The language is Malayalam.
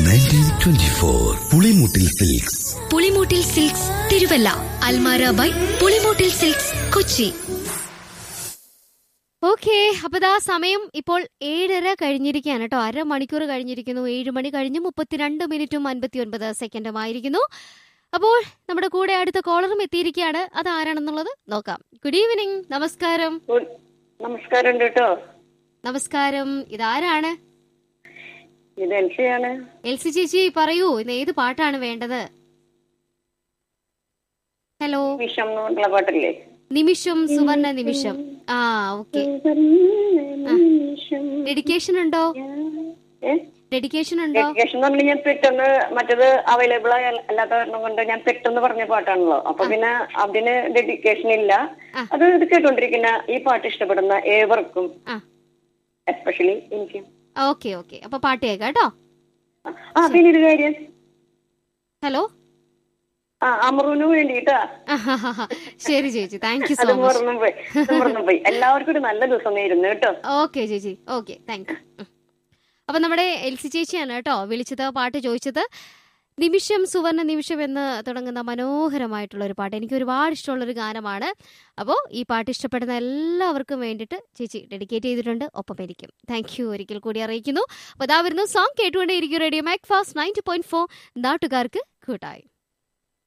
Nineteen twenty four Pulimoottil silks Pulimoottil silks Thiruvalla Almara by Pulimoottil silks Kochi okay അപ്പൊ ദാ സമയം ഇപ്പോൾ ഏഴര കഴിഞ്ഞിരിക്കുകയാണ് കേട്ടോ അരമണിക്കൂർ കഴിഞ്ഞിരിക്കുന്നു ഏഴ് മണി കഴിഞ്ഞ് മുപ്പത്തിരണ്ട് മിനിറ്റും അൻപത്തി ഒൻപത് സെക്കൻഡും ആയിരിക്കുന്നു അപ്പോൾ നമ്മുടെ കൂടെ അടുത്ത കോളറും എത്തിയിരിക്കുകയാണ് അത് ആരാണെന്നുള്ളത് നോക്കാം ഗുഡ് ഈവനിങ് നമസ്കാരം ഉ- നമസ്കാരം ഉണ്ട് കേട്ടോ നമസ്കാരം ഇതാരാണ് ഇത് എൽസിയാണ് എൽസി ചേച്ചി പറയൂ ഇന്ന് ഏത് പാട്ടാണ് വേണ്ടത് ഹലോ വിഷം എന്ന് പറഞ്ഞുള്ള പാട്ടല്ലേ നിമിഷം സുവർണ നിമിഷം ആ ഓക്കെ ഡെഡിക്കേഷൻ ഉണ്ടോ ഡെഡിക്കേഷൻ ഉണ്ടോ ഡെഡിക്കേഷൻ എന്ന് പറഞ്ഞാൽ ഞാൻ പെട്ടെന്ന് മറ്റത് അവൈലബിൾ അല്ലാത്ത കാരണം കൊണ്ട് ഞാൻ പെട്ടെന്ന് പറഞ്ഞ പാട്ടാണല്ലോ അപ്പൊ പിന്നെ അതിന് ഡെഡിക്കേഷൻ ഇല്ല ആ. അത് ഇത് കേട്ടോണ്ടിരിക്കുന്ന ഈ പാട്ട് ഇഷ്ടപ്പെടുന്ന ഏവർക്കും ആ എസ്പെഷ്യലി എനിക്ക് ഓക്കെ ഓക്കെ അപ്പൊ പാട്ട് കേൾക്കാം കേട്ടോ ആ പിന്നെ ഒരു കാര്യം ഹലോ ആ അമറുവിന് വേണ്ടിട്ടാ ശരി ചേച്ചി താങ്ക് യു അത് സോ മച്ച് മറന്നും പോയി അത് മറന്നും പോയി എല്ലാവർക്കും ഒരു നല്ല ദിവസം നേരുന്നു കേട്ടോ ഓക്കെ ചേച്ചി ഓക്കെ താങ്ക് യു അപ്പൊ നമ്മുടെ എൽസി ചേച്ചിയാണ് കേട്ടോ വിളിച്ചത് പാട്ട് ചോദിച്ചത് നിമിഷം സുവർണ നിമിഷം എന്ന് തുടങ്ങുന്ന മനോഹരമായിട്ടുള്ള ഒരു പാട്ട് എനിക്ക് ഒരുപാട് ഇഷ്ടമുള്ള ഒരു ഗാനമാണ് അപ്പോൾ ഈ പാട്ട് ഇഷ്ടപ്പെടുന്ന എല്ലാവർക്കും വേണ്ടിയിട്ട് ചേച്ചി ഡെഡിക്കേറ്റ് ചെയ്തിട്ടുണ്ട് ഒപ്പം ഇരിക്കും താങ്ക് യു ഒരിക്കൽ കൂടി അറിയിക്കുന്നു അപ്പോൾ അതാ വരുന്നു സോങ് കേട്ടുകൊണ്ടേ ഇരിക്കും radio Mac Fast ninety point four നാട്ടുകാർക്ക് കൂട്ടായി